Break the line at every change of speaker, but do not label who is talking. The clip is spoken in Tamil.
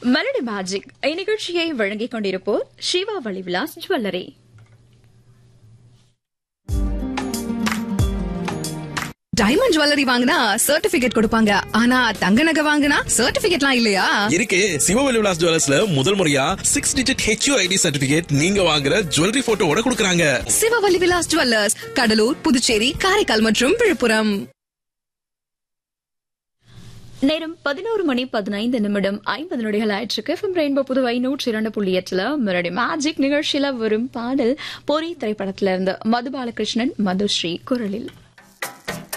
மெலடி மேஜிக் இந்நிகழ்ச்சியை வழங்கிக் கொண்டிருப்போர் சிவா வழிவிலாஸ் ஜுவல்லரி
டைமண்ட் ஜுவல்லரி வாங்கினா சர்டிபிகேட் கொடுப்பாங்க ஆனா தங்க நகை வாங்கினா சர்டிபிகேட்லாம் இல்லையா
இருக்கு சிவவெளி விலாஸ் ஜுவல்லர்ஸ்ல முதல் முறையா six digit HU ID certificate நீங்க வாங்குற ஜுவல்லரி போட்டோவோட கொடுக்கறாங்க
சிவவல்லி விலாஸ் ஜுவல்லர்ஸ் கடலூர் புதுச்சேரி காரைக்கால் மற்றும் விழுப்புரம்
நேரம் பதினோரு மணி பதினைந்து நிமிடம் ஐம்பது நொடிகள் ஆயிற்றுக்கு எஃப்எம் ரெயின்போ புதுவை நூற்றி இரண்டு புள்ளி எட்டுல மெலடி மேஜிக் நிகழ்ச்சியில வரும் பாடல் பொறி திரைப்படத்திலிருந்து மது பாலகிருஷ்ணன் மதுஸ்ரீ குரலில்